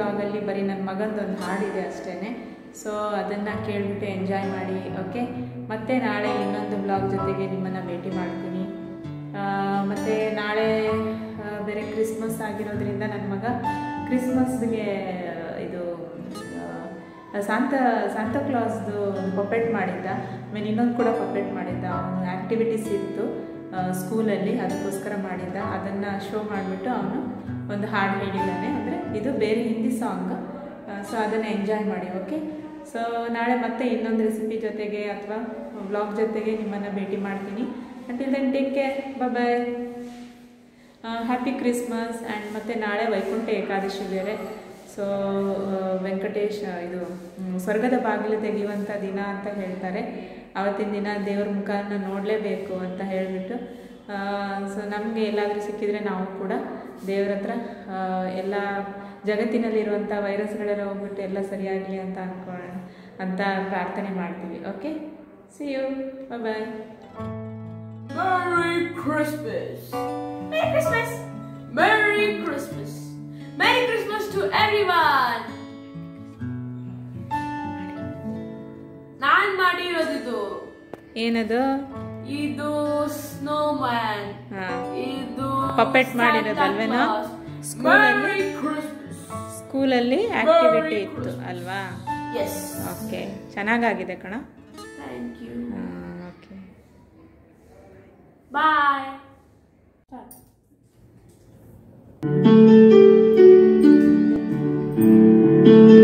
ವ್ಲಾಗಲ್ಲಿ ಬರೀ ನನ್ನ ಮಗಂದೊಂದು ಹಾಡಿದೆ ಅಷ್ಟೇ ಸೊ ಅದನ್ನು ಕೇಳಿಬಿಟ್ಟು ಎಂಜಾಯ್ ಮಾಡಿ ಓಕೆ ಮತ್ತೆ ನಾಳೆ ಇನ್ನೊಂದು ವ್ಲಾಗ್ ಜೊತೆಗೆ ನಿಮ್ಮನ್ನು ಭೇಟಿ ಮಾಡ್ತೀನಿ ಆ, ಮತ್ತೆ ನಾಳೆ ಆ, ಬೇರೆ ಕ್ರಿಸ್ಮಸ್ ಆಗಿರೋದ್ರಿಂದ ನನ್ನ ಮಗ ಕ್ರಿಸ್ಮಸ್ಗೆ ಇದು ಆ, ಸಾಂತ ಸಾಂತಾ ಕ್ಲಾಸ್ದು ಒಂದು ಪಪೆಟ್ ಮಾಡಿದ್ದ ಆಮೇಲೆ ಇನ್ನೊಂದು ಕೂಡ ಪಪೆಟ್ ಮಾಡಿದ್ದ ಅವನು ಆ್ಯಕ್ಟಿವಿಟೀಸ್ ಇತ್ತು ಆ, ಸ್ಕೂಲಲ್ಲಿ ಅದಕ್ಕೋಸ್ಕರ ಮಾಡಿದ್ದ ಅದನ್ನು ಶೋ ಮಾಡಿಬಿಟ್ಟು ಅವನು ಒಂದು ಹಾಡು ಹೇಳಿದ್ದಾನೆ ಅಂದರೆ ಇದು ಬೇರೆ ಹಿಂದಿ ಸಾಂಗ್ ಸೊ ಅದನ್ನು ಎಂಜಾಯ್ ಮಾಡಿ ಓಕೆ ಸೊ ನಾಳೆ ಮತ್ತೆ ಇನ್ನೊಂದು ರೆಸಿಪಿ ಜೊತೆಗೆ ಅಥವಾ ವ್ಲಾಗ್ ಜೊತೆಗೆ ನಿಮ್ಮನ್ನು ಭೇಟಿ ಮಾಡ್ತೀನಿ until then take care bye happy Christmas and ಮತ್ತು ನಾಳೆ ವೈಕುಂಠ ಏಕಾದಶಿ ಬೇರೆ ಸೊ ವೆಂಕಟೇಶ್ ಆ, ಇದು ಮ್, ಸ್ವರ್ಗದ ಬಾಗಿಲು ತೆಗೆಯುವಂಥ ದಿನ ಅಂತ ಹೇಳ್ತಾರೆ ಆವತ್ತಿನ ದಿನ ದೇವ್ರ ಮುಖನ ನೋಡಲೇಬೇಕು ಅಂತ ಹೇಳಿಬಿಟ್ಟು ಸೊ ನಮಗೆ ಎಲ್ಲಾದರೂ ಸಿಕ್ಕಿದರೆ ನಾವು ಕೂಡ ದೇವ್ರ ಹತ್ರ ಆ, ಎಲ್ಲ ಜಗತ್ತಿನಲ್ಲಿರುವಂಥ ವೈರಸ್ಗಳೆಲ್ಲ ಹೋಗ್ಬಿಟ್ಟು ಎಲ್ಲ ಸರಿಯಾಗಲಿ ಅಂತ ಅನ್ಕೊಳ್ಳೋಣ ಅಂತ ಪ್ರಾರ್ಥನೆ ಮಾಡ್ತೀವಿ okay see you bye Merry Christmas! Merry Christmas! Merry Christmas! Merry Christmas to everyone! ನಾನ್ ಮಾಡಿರೋದಿದು ಏನದು ಇದು ಸ್ನೋ ಮ್ಯಾನ್ ಹಾಂ ಇದು Puppet Santa ಮಾಡಿರೋದಲ್ವೇನೋ? Claus. ಸ್ಕೂಲಲ್ಲಿ Merry Christmas! ಸ್ಕೂಲಲ್ಲಿ ಆಕ್ಟಿವಿಟಿ ಇತ್ತು ಅಲ್ವಾ Yes. ಓಕೆ ಚೆನ್ನಾಗಾಗಿದೆ ಕಣ Thank you. Okay Bye. Bye.